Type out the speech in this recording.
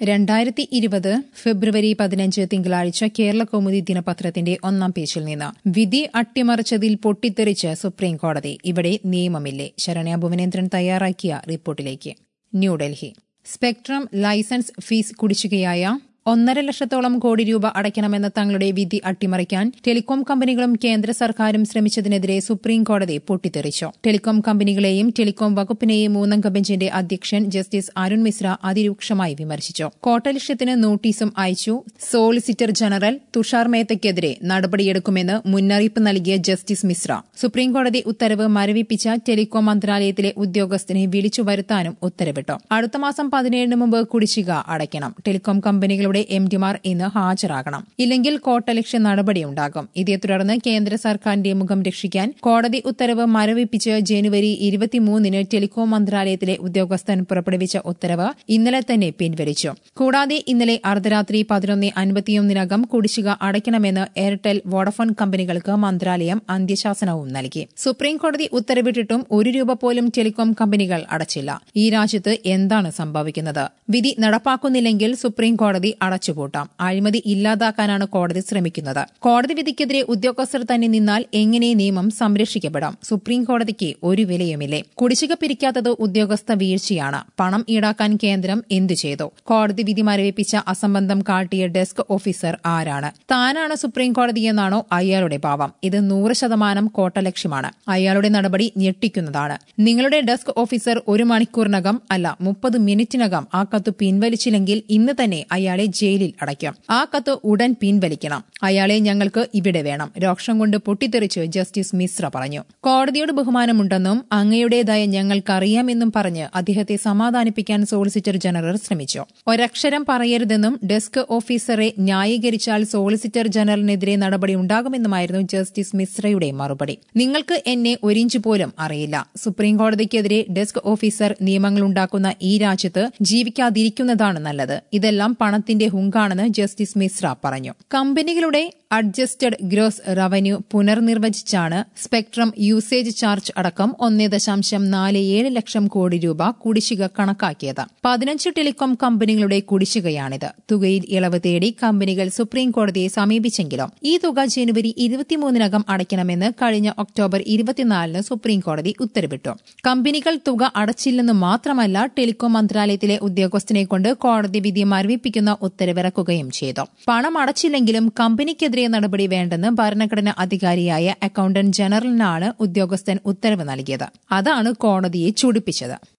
രണ്ടായിരത്തി ഇരുപത് ഫെബ്രുവരി പതിനഞ്ച് തിങ്കളാഴ്ച കേരള കൗമുദി ദിനപത്രത്തിന്റെ ഒന്നാം പേജിൽ നിന്ന് വിധി അട്ടിമറിച്ചതിൽ പൊട്ടിത്തെറിച്ച് സുപ്രീം കോടതി ഇവിടെ നിയമമില്ലേ ശരണ്യ ഭുവനേന്ദ്രൻ തയ്യാറാക്കിയ റിപ്പോർട്ടിലേക്ക് ന്യൂഡൽഹി സ്പെക്ട്രം ലൈസൻസ് ഫീസ് കുടിശ്ശികയായ ഒന്നര ലക്ഷത്തോളം കോടി രൂപ അടയ്ക്കണമെന്ന തങ്ങളുടെ വിധി അട്ടിമറിക്കാൻ ടെലികോം കമ്പനികളും കേന്ദ്ര സർക്കാരും ശ്രമിച്ചതിനെതിരെ സുപ്രീം കോടതി പൊട്ടിത്തെറിച്ചു ടെലികോം കമ്പനികളെയും ടെലികോം വകുപ്പിനെയും മൂന്നംഗ ബെഞ്ചിന്റെ അധ്യക്ഷൻ ജസ്റ്റിസ് അരുൺ മിശ്ര അതിരൂക്ഷമായി വിമർശിച്ചു കോട്ടലക്ഷ്യത്തിന് നോട്ടീസും അയച്ചു സോളിസിറ്റർ ജനറൽ തുഷാർ മേത്തയ്ക്കെതിരെ നടപടിയെടുക്കുമെന്ന് മുന്നറിയിപ്പ് നൽകിയ ജസ്റ്റിസ് മിശ്ര സുപ്രീംകോടതി ഉത്തരവ് മരവിപ്പിച്ച ടെലികോം മന്ത്രാലയത്തിലെ ഉദ്യോഗസ്ഥനെ വിളിച്ചു വരുത്താനും ഉത്തരവിട്ടു അടുത്ത മാസം പതിനേഴിന് മുമ്പ് കുടിശ്ശിക അടയ്ക്കണം ടെലികോം കമ്പനികളുടെ എംഡിമാർ ഇന്ന് ഹാജരാകണം ഇല്ലെങ്കിൽ കോട്ടലക്ഷ്യ നടപടിയുണ്ടാകും ഇതേ തുടർന്ന് കേന്ദ്ര സർക്കാരിന്റെ മുഖം രക്ഷിക്കാൻ കോടതി ഉത്തരവ് മരവിപ്പിച്ച് ജനുവരി ഇരുപത്തിമൂന്നിന് ടെലികോം മന്ത്രാലയത്തിലെ ഉദ്യോഗസ്ഥൻ പുറപ്പെടുവിച്ച ഉത്തരവ് ഇന്നലെ തന്നെ പിൻവലിച്ചു കൂടാതെ ഇന്നലെ അർദ്ധരാത്രി പതിനൊന്ന് അൻപത്തിയൊന്നിനകം കുടിശ്ശിക അടയ്ക്കണമെന്ന് എയർടെൽ വോഡഫോൺ കമ്പനികൾക്ക് മന്ത്രാലയം അന്ത്യശാസനവും നൽകി സുപ്രീം കോടതി ഉത്തരവിട്ടിട്ടും ഒരു രൂപ പോലും ടെലികോം കമ്പനികൾ അടച്ചില്ല ഈ രാജ്യത്ത് എന്താണ് സംഭവിക്കുന്നത് വിധി നടപ്പാക്കുന്നില്ലെങ്കിൽ സുപ്രീം കോടതി അടച്ചുപൂട്ടാം അഴിമതി ഇല്ലാതാക്കാനാണ് കോടതി ശ്രമിക്കുന്നത് കോടതി വിധിക്കെതിരെ ഉദ്യോഗസ്ഥർ തന്നെ നിന്നാൽ എങ്ങനെ നിയമം സംരക്ഷിക്കപ്പെടാം സുപ്രീം കോടതിക്ക് ഒരു വിലയുമില്ലേ കുടിശ്ശിക പിരിക്കാത്തത് ഉദ്യോഗസ്ഥ വീഴ്ചയാണ് പണം ഈടാക്കാൻ കേന്ദ്രം എന്തു ചെയ്തു കോടതി വിധി മരവിപ്പിച്ച അസംബന്ധം കാട്ടിയ ഡെസ്ക് ഓഫീസർ ആരാണ് താനാണ് സുപ്രീം കോടതിയെന്നാണോ അയാളുടെ ഭാവം ഇത് നൂറ് ശതമാനം കോട്ടലക്ഷ്യമാണ് അയാളുടെ നടപടി ഞെട്ടിക്കുന്നതാണ് നിങ്ങളുടെ ഡെസ്ക് ഓഫീസർ ഒരു മണിക്കൂറിനകം അല്ല മുപ്പത് മിനിറ്റിനകം ആ കത്ത് പിൻവലിച്ചില്ലെങ്കിൽ ഇന്ന് തന്നെ അയാളെ ജയിലിൽ അടയ്ക്കും ആ കത്ത് ഉടൻ പിൻവലിക്കണം അയാളെ ഞങ്ങൾക്ക് ഇവിടെ വേണം രോക്ഷം കൊണ്ട് പൊട്ടിത്തെറിച്ച് ജസ്റ്റിസ് മിശ്ര പറഞ്ഞു കോടതിയോട് ബഹുമാനമുണ്ടെന്നും അങ്ങയുടേതായ ഞങ്ങൾക്കറിയാമെന്നും പറഞ്ഞ് അദ്ദേഹത്തെ സമാധാനിപ്പിക്കാൻ സോളിസിറ്റർ ജനറൽ ശ്രമിച്ചു ഒരക്ഷരം പറയരുതെന്നും ഡെസ്ക് ഓഫീസറെ ന്യായീകരിച്ചാൽ സോളിസിറ്റർ ജനറലിനെതിരെ നടപടി ഉണ്ടാകുമെന്നുമായിരുന്നു ജസ്റ്റിസ് മിശ്രയുടെ മറുപടി നിങ്ങൾക്ക് എന്നെ ഒരിഞ്ച് പോലും അറിയില്ല സുപ്രീം കോടതിക്കെതിരെ ഡെസ്ക് ഓഫീസർ നിയമങ്ങളുണ്ടാക്കുന്ന ഈ രാജ്യത്ത് ജീവിക്കാതിരിക്കുന്നതാണ് നല്ലത് ഇതെല്ലാം പണത്തിന്റെ ഹുങ്കാണെന്ന് ജസ്റ്റിസ് മിശ്ര പറഞ്ഞു കമ്പനികളുടെ അഡ്ജസ്റ്റഡ് ഗ്രോസ് റവന്യൂ പുനർനിർവചിച്ചാണ് സ്പെക്ട്രം യൂസേജ് ചാർജ് അടക്കം ഒന്നേ ദശാംശം നാല് ഏഴ് ലക്ഷം കോടി രൂപ കുടിശ്ശിക കണക്കാക്കിയത് പതിനഞ്ച് ടെലികോം കമ്പനികളുടെ കുടിശ്ശികയാണിത് തുകയിൽ ഇളവ് തേടി കമ്പനികൾ സുപ്രീം കോടതിയെ സമീപിച്ചെങ്കിലും ഈ തുക ജനുവരി ഇരുപത്തിമൂന്നിനകം അടയ്ക്കണമെന്ന് കഴിഞ്ഞ ഒക്ടോബർ ഇരുപത്തിനാലിന് സുപ്രീം കോടതി ഉത്തരവിട്ടു കമ്പനികൾ തുക അടച്ചില്ലെന്ന് മാത്രമല്ല ടെലികോം മന്ത്രാലയത്തിലെ ഉദ്യോഗസ്ഥനെ കൊണ്ട് കോടതി വിധി മരവിപ്പിക്കുന്ന ഉത്തരവിറക്കുകയും ചെയ്തു പണം അടച്ചില്ലെങ്കിലും കമ്പനിക്കെതിരെ നടപടി വേണ്ടെന്ന് ഭരണഘടനാ അധികാരിയായ അക്കൌണ്ടന്റ് ജനറലിനാണ് ഉദ്യോഗസ്ഥൻ ഉത്തരവ് നൽകിയത് അതാണ് കോടതിയെ ചൂടിപ്പിച്ചത്